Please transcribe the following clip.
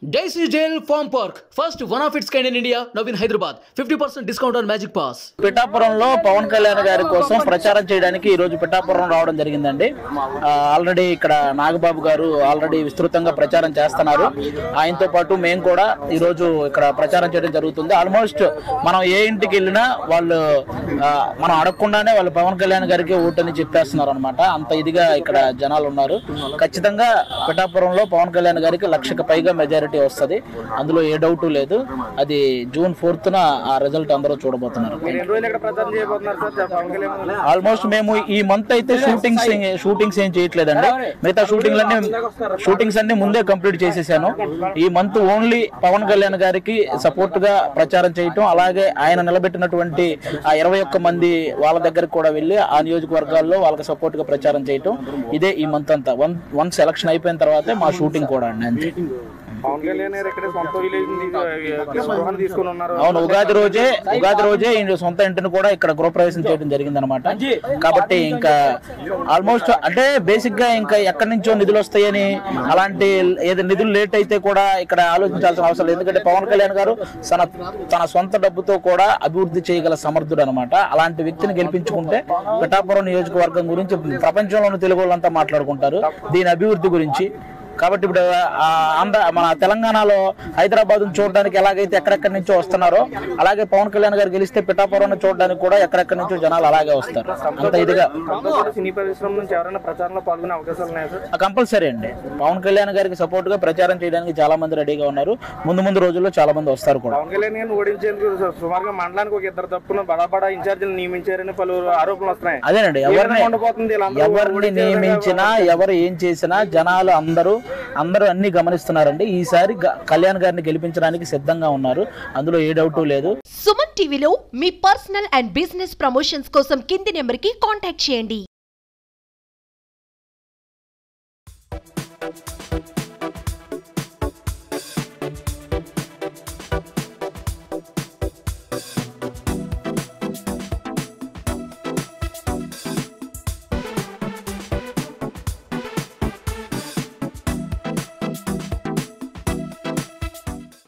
Daisy Jail Farm Park, first one of its kind in India, now in Hyderabad. 50% discount on Magic Pass. పిఠాపురంలో పవన్ కళ్యాణ్ గారి కోసం ప్రచారం చేయడానికి ఈ రోజు పిఠాపురం రావడం జరిగిందండి ఆ, ఆల్రెడీ ఇక్కడ నాగబాబు గారు ఆల్రెడీ విస్తృతంగా ప్రచారం చేస్తున్నారు ఆయనతో పాటు మేము కూడా ఈ రోజు ఇక్కడ ప్రచారం చేయడం జరుగుతుంది ఆల్మోస్ట్ మనం ఏ ఇంటికి వెళ్ళినా వాళ్ళు ఆ, మనం అడగకుండానే వాళ్ళు పవన్ కళ్యాణ్ గారికి ఓటని చెప్పేస్తున్నారు అనమాట అంత ఇదిగా ఇక్కడ జనాలు ఉన్నారు ఖచ్చితంగా పిఠాపురంలో పవన్ కళ్యాణ్ గారికి లక్షకు పైగా మెజారిటీ వస్తది అందులో ఏ డౌట్ లేదు అది జూన్ ఫోర్త్న ఆ రిజల్ట్ అందరూ చూడబోతున్నారు ఎన్ని రోజులు ఇక్కడ ప్రచారం చేయబోతున్నారు సార్ పవన్ కళ్యాణ్ ఆల్మోస్ట్ మేము ఈ మంత్ అయితే షూటింగ్స్ షూటింగ్స్ ఏం చేయట్లేదండి మిగతా షూటింగ్ అన్ని షూటింగ్స్ అన్ని ముందే కంప్లీట్ చేసేసాను ఈ మంత్ ఓన్లీ పవన్ కళ్యాణ్ గారికి సపోర్ట్ గా ప్రచారం చేయటం అలాగే ఆయన నిలబెట్టినటువంటి ఆ ఇరవై ఒక్క మంది వాళ్ళ దగ్గరికి కూడా వెళ్ళి ఆ నియోజకవర్గాల్లో వాళ్ళకి సపోర్ట్ గా ప్రచారం చేయటం ఇదే ఈ మంత్ అంతా వన్ వన్స్ ఎలక్షన్ అయిపోయిన తర్వాతే మా షూటింగ్ కూడా అండి అంతే పవన్ కళ్యాణ్ గారు ఇక్కడ సొంత విలేజ్ గృహాన్ని తీసుకుని ఉన్నారు అవును ఉగాది రోజే ఉగాది రోజే ఈయన సొంత ఇంటిని కూడా ఇక్కడ గృహప్రవేశం చేయడం జరిగింది అనమాట కాబట్టి ఇంకా ఆల్మోస్ట్ అంటే బేసిక్ గా ఇంకా ఎక్కడి నుంచో నిధులు వస్తాయని అలాంటి ఏదో నిధులు లేట్ అయితే కూడా ఇక్కడ ఆలోచించాల్సిన అవసరం లేదు ఎందుకంటే పవన్ కళ్యాణ్ గారు తన తన సొంత డబ్బుతో కూడా అభివృద్ధి చేయగల సమర్థుడు అనమాట అలాంటి వ్యక్తిని గెలిపించుకుంటే పిఠాపురం నియోజకవర్గం గురించి ప్రపంచంలోని తెలుగు వాళ్ళంతా మాట్లాడుకుంటారు దీని అభివృద్ధి గురించి కాబట్టి ఇప్పుడు ఆ ఆంధ్ర మన తెలంగాణలో హైదరాబాద్ చూడడానికి ఎలాగైతే ఎక్కడెక్కడి నుంచో వస్తున్నారో అలాగే పవన్ కళ్యాణ్ గారు గెలిస్తే పిఠాపురం చూడడానికి కూడా ఎక్కడెక్కడి నుంచో జనాలు అలాగే వస్తారు అంత ఇదిగా తనతో పాటు సినీ పరిశ్రమ నుంచి ఎవరైనా ప్రచారంలో పాల్గొనే అవకాశాలు ఉన్నాయా సార్ కంపల్సరీ అండి పవన్ కళ్యాణ్ గారికి సపోర్ట్ గా ప్రచారం చేయడానికి చాలా మంది రెడీగా ఉన్నారు ముందు ముందు రోజుల్లో చాలా మంది వస్తారు కూడా పవన్ కళ్యాణ్ గారిని ఓడించేందుకు సు- సుమారుగా మండలానికి ఒక ఇద్దరు తప్పున బడా బడా ఇన్ఛార్జీలు నియమించారని పలు ఆరోపణలు వస్తున్నాయి అదేనండి ఏ ఎవరిని విధంగా ఉండబోతుంది వీళ్ళందరూ ఎవరిని ఓడించే నియమించినా ఎవరు ఏం చేసినా జనాలు అందరూ అందరూ అన్ని గమనిస్తున్నారండి ఈసారి గ- కళ్యాణ్ గారిని గెలిపించడానికి సిద్ధంగా ఉన్నారు అందులో ఏ డౌట్ లేదు సుమన్ టీవీలో మీ పర్సనల్ అండ్ బిజినెస్ ప్రమోషన్స్ కోసం కింది నెంబర్కి కాంటాక్ట్ చేయండి